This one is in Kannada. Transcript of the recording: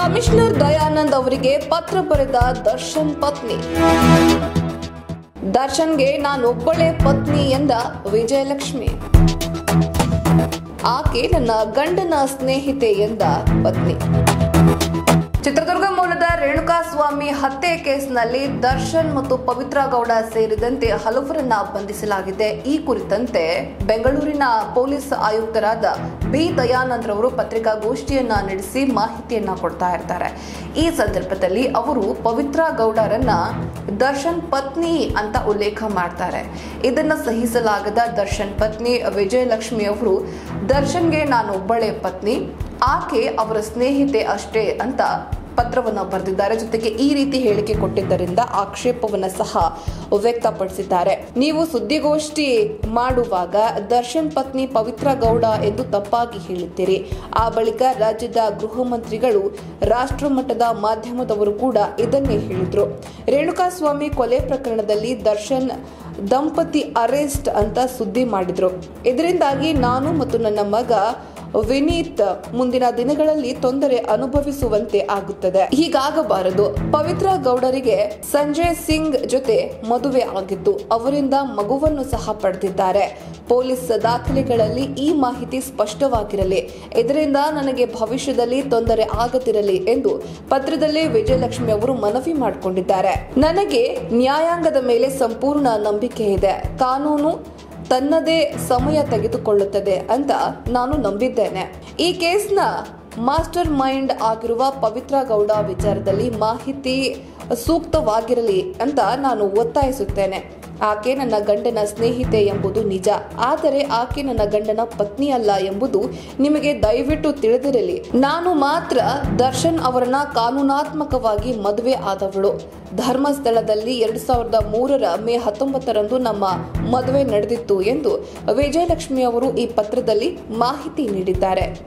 ಕಮಿಷನರ್ ದಯಾನಂದ್ ಅವರಿಗೆ ಪತ್ರ ಬರೆದ ದರ್ಶನ್ ಪತ್ನಿ ದರ್ಶನ್ಗೆ ನಾನೊಬ್ಬಳೇ ಪತ್ನಿ ಎಂದ ವಿಜಯಲಕ್ಷ್ಮಿ ಆಕೆ ನನ್ನ ಗಂಡನ ಸ್ನೇಹಿತೆ ಎಂದ ಪತ್ನಿ ಚಿತ್ರದುರ್ಗ ಮೂಲದ ರೇಣುಕಾ ಸ್ವಾಮಿ ಹತ್ಯೆ ಕೇಸ್ನಲ್ಲಿ ದರ್ಶನ್ ಮತ್ತು ಪವಿತ್ರ ಗೌಡ ಸೇರಿದಂತೆ ಹಲವರನ್ನ ಬಂಧಿಸಲಾಗಿದೆ ಈ ಕುರಿತಂತೆ ಬೆಂಗಳೂರಿನ ಪೊಲೀಸ್ ಆಯುಕ್ತರಾದ ಬಿ ದಯಾನಂದ್ ರವರು ಪತ್ರಿಕಾಗೋಷ್ಠಿಯನ್ನ ನಡೆಸಿ ಮಾಹಿತಿಯನ್ನ ಕೊಡ್ತಾ ಇರ್ತಾರೆ ಈ ಸಂದರ್ಭದಲ್ಲಿ ಅವರು ಪವಿತ್ರ ಗೌಡರನ್ನ ದರ್ಶನ್ ಪತ್ನಿ ಅಂತ ಉಲ್ಲೇಖ ಮಾಡ್ತಾರೆ ಇದನ್ನ ಸಹಿಸಲಾಗದ ದರ್ಶನ್ ಪತ್ನಿ ವಿಜಯಲಕ್ಷ್ಮಿ ಅವರು ದರ್ಶನ್ಗೆ ನಾನೊಬ್ಬಳೇ ಪತ್ನಿ ಆಕೆ ಅವರ ಸ್ನೇಹಿತೆ ಅಷ್ಟೇ ಅಂತ ಪತ್ರವನ್ನು ಬರೆದಿದ್ದಾರೆ ಜೊತೆಗೆ ಈ ರೀತಿ ಹೇಳಿಕೆ ಕೊಟ್ಟಿದ್ದರಿಂದ ಆಕ್ಷೇಪವನ್ನು ಸಹ ವ್ಯಕ್ತಪಡಿಸಿದ್ದಾರೆ ನೀವು ಸುದ್ದಿಗೋಷ್ಠಿ ಮಾಡುವಾಗ ದರ್ಶನ್ ಪತ್ನಿ ಪವಿತ್ರ ಗೌಡ ಎಂದು ತಪ್ಪಾಗಿ ಹೇಳಿದ್ದೀರಿ ಆ ಬಳಿಕ ರಾಜ್ಯದ ಗೃಹ ಮಂತ್ರಿಗಳು ರಾಷ್ಟ್ರ ಮಟ್ಟದ ಮಾಧ್ಯಮದವರು ಕೂಡ ಇದನ್ನೇ ಹೇಳಿದ್ರು ರೇಣುಕಾಸ್ವಾಮಿ ಕೊಲೆ ಪ್ರಕರಣದಲ್ಲಿ ದರ್ಶನ್ ದಂಪತಿ ಅರೆಸ್ಟ್ ಅಂತ ಸುದ್ದಿ ಮಾಡಿದ್ರು ಇದರಿಂದಾಗಿ ನಾನು ಮತ್ತು ನನ್ನ ಮಗ ವಿನೀತ್ ಮುಂದಿನ ದಿನಗಳಲ್ಲಿ ತೊಂದರೆ ಅನುಭವಿಸುವಂತೆ ಆಗುತ್ತದೆ ಹೀಗಾಗಬಾರದು ಪವಿತ್ರ ಗೌಡರಿಗೆ ಸಂಜಯ್ ಸಿಂಗ್ ಜೊತೆ ಮದುವೆ ಆಗಿದ್ದು ಅವರಿಂದ ಮಗುವನ್ನು ಸಹ ಪಡೆದಿದ್ದಾರೆ ಪೊಲೀಸ್ ದಾಖಲೆಗಳಲ್ಲಿ ಈ ಮಾಹಿತಿ ಸ್ಪಷ್ಟವಾಗಿರಲಿ ಇದರಿಂದ ನನಗೆ ಭವಿಷ್ಯದಲ್ಲಿ ತೊಂದರೆ ಆಗದಿರಲಿ ಎಂದು ಪತ್ರದಲ್ಲಿ ವಿಜಯಲಕ್ಷ್ಮಿ ಅವರು ಮನವಿ ಮಾಡಿಕೊಂಡಿದ್ದಾರೆ ನನಗೆ ನ್ಯಾಯಾಂಗದ ಮೇಲೆ ಸಂಪೂರ್ಣ ನಂಬಿಕೆ ಇದೆ ಕಾನೂನು ತನ್ನದೇ ಸಮಯ ತೆಗೆದುಕೊಳ್ಳುತ್ತದೆ ಅಂತ ನಾನು ನಂಬಿದ್ದೇನೆ ಈ ಕೇಸ್ನ ಮಾಸ್ಟರ್ ಮೈಂಡ್ ಆಗಿರುವ ಪವಿತ್ರ ಗೌಡ ವಿಚಾರದಲ್ಲಿ ಮಾಹಿತಿ ಸೂಕ್ತವಾಗಿರಲಿ ಅಂತ ನಾನು ಒತ್ತಾಯಿಸುತ್ತೇನೆ ಆಕೆ ನನ್ನ ಗಂಡನ ಸ್ನೇಹಿತೆ ಎಂಬುದು ನಿಜ ಆದರೆ ಆಕೆ ನನ್ನ ಗಂಡನ ಪತ್ನಿ ಅಲ್ಲ ಎಂಬುದು ನಿಮಗೆ ದಯವಿಟ್ಟು ತಿಳಿದಿರಲಿ ನಾನು ಮಾತ್ರ ದರ್ಶನ್ ಅವರನ್ನ ಕಾನೂನಾತ್ಮಕವಾಗಿ ಮದುವೆ ಆದವಳು ಧರ್ಮಸ್ಥಳದಲ್ಲಿ ಎರಡ್ ಸಾವಿರದ ಮೂರರ ಮೇ ಹತ್ತೊಂಬತ್ತರಂದು ನಮ್ಮ ಮದುವೆ ನಡೆದಿತ್ತು ಎಂದು ವಿಜಯಲಕ್ಷ್ಮಿ ಅವರು ಈ ಪತ್ರದಲ್ಲಿ ಮಾಹಿತಿ ನೀಡಿದ್ದಾರೆ